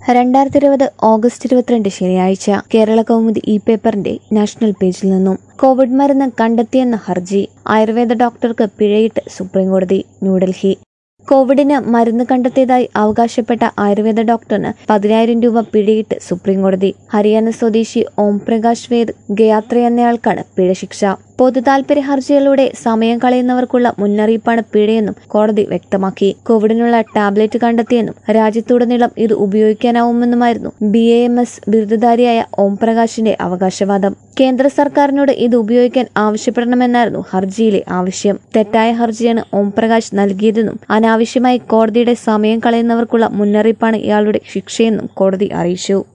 രണ്ടായിരത്തി ഇരുപത് ഓഗസ്റ്റ് ഇരുപത്തിരണ്ട് ശനിയാഴ്ച കേരള കൗമുദി ഇ പേപ്പറിന്റെ നാഷണൽ പേജിൽ നിന്നും കോവിഡ് മരുന്ന് കണ്ടെത്തിയെന്ന ഹർജി ആയുർവേദ ഡോക്ടർക്ക് പിഴയിട്ട് സുപ്രീംകോടതി ന്യൂഡൽഹി കോവിഡിന് മരുന്ന് കണ്ടെത്തിയതായി അവകാശപ്പെട്ട ആയുർവേദ ഡോക്ടറിന് പതിനായിരം രൂപ പിഴയിട്ട് സുപ്രീംകോടതി ഹരിയാന സ്വദേശി ഓം പ്രകാശ് വേദ് ഗയാത്രി എന്നയാൾക്കാണ് പിഴ ശിക്ഷ പൊതു താൽപര്യ ഹർജികളിലൂടെ സമയം കളയുന്നവർക്കുള്ള മുന്നറിയിപ്പാണ് പിഴയെന്നും കോടതി വ്യക്തമാക്കി കോവിഡിനുള്ള ടാബ്ലറ്റ് കണ്ടെത്തിയെന്നും രാജ്യത്തുടനീളം ഇത് ഉപയോഗിക്കാനാവുമെന്നുമായിരുന്നു ബി എ എം എസ് ബിരുദധാരിയായ ഓം പ്രകാശിന്റെ അവകാശവാദം കേന്ദ്ര സർക്കാരിനോട് ഇത് ഉപയോഗിക്കാൻ ആവശ്യപ്പെടണമെന്നായിരുന്നു ഹർജിയിലെ ആവശ്യം തെറ്റായ ഹർജിയാണ് ഓം പ്രകാശ് നൽകിയതെന്നും അനാവശ്യമായി കോടതിയുടെ സമയം കളയുന്നവർക്കുള്ള മുന്നറിയിപ്പാണ് ഇയാളുടെ ശിക്ഷയെന്നും കോടതി അറിയിച്ചു